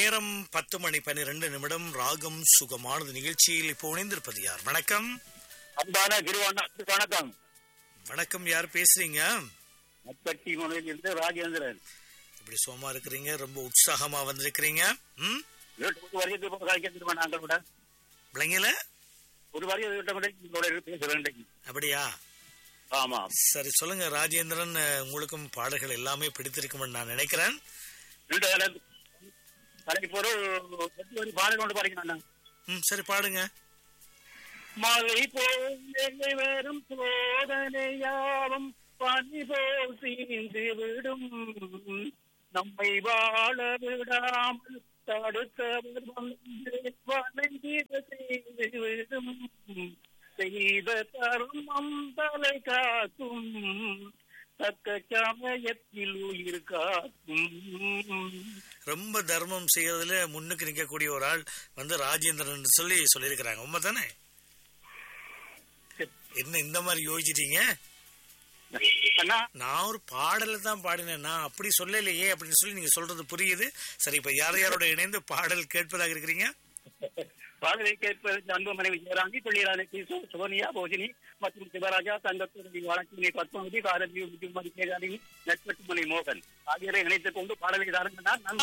நேரம் பத்து மணி பன்னிரண்டு நிமிடம் ராகம் சுகமானது நிகழ்ச்சியில் இப்போ இணைந்திருப்பது யார் வணக்கம் அன்பான திருவண்ணாமலை வணக்கம் வணக்கம் யார் பேசுறீங்க நட்பட்டி முனையில் இருந்து ராஜேந்திரன் இப்படி சுகமா இருக்கிறீங்க ரொம்ப உற்சாகமா வந்திருக்கிறீங்க ம் வீட்டுக்கு வருகிறது இப்போ கழிக்க நாங்கள் கூட விளங்கல ஒரு வருகிறது வீட்டை கூட உங்களோட பேசுறேன் இன்றைக்கு. அப்படியா ஆமா சரி சொல்லுங்க ராஜேந்திரன் அஹ், உங்களுக்கும் பாடல்கள் எல்லாமே பிடித்திருக்கும்னு நான் நினைக்கிறேன் ரெண்டு வேலை கடைக்கு போற எட்டு வரி பாடல் கொண்டு பாருங்க ம் சரி பாடுங்க மலை போல் வரும் சோதனையாவும் பனி போல் தீந்து விடும் நம்மை வாழ விடாமல் தடுத்தவர் வந்து வணங்கிட செய்து விடும் செய்த தர்மம் தலை காக்கும் தக்க சமயத்தில் உயிர் காக்கும் ரொம்ப தர்மம் செய்யறதுல முன்னுக்கு நிக்கக்கூடிய ஒரு ஆள் வந்து ராஜேந்திரன் சொல்லி சொல்லியிருக்கிறாங்க உண்மை தானே என்ன இந்த மாதிரி யோசிச்சிட்டீங்க அண்ணா நான் ஒரு பாடல தான் பாடினேன் நான் அப்படி சொல்லலையே அப்படின்னு சொல்லி நீங்க சொல்றது புரியுது சரி இப்ப யார் யாரோட இணைந்து பாடல் கேட்பதாக இருக்கிறீங்க பாடலை கேட்பதற்கு அன்பு மனைவி ஜெயராங்கி பிள்ளையான கிஷோர் சோனியா போஜினி மற்றும் சிவராஜா தங்கத்துறை வழக்கினை பத்மாவதி காரதி விஜயகுமாரி கேதாரி நட்பட்டு மணி மோகன் ஆகியோரை இணைத்துக் கொண்டு பாடலை தாருங்கள் நான்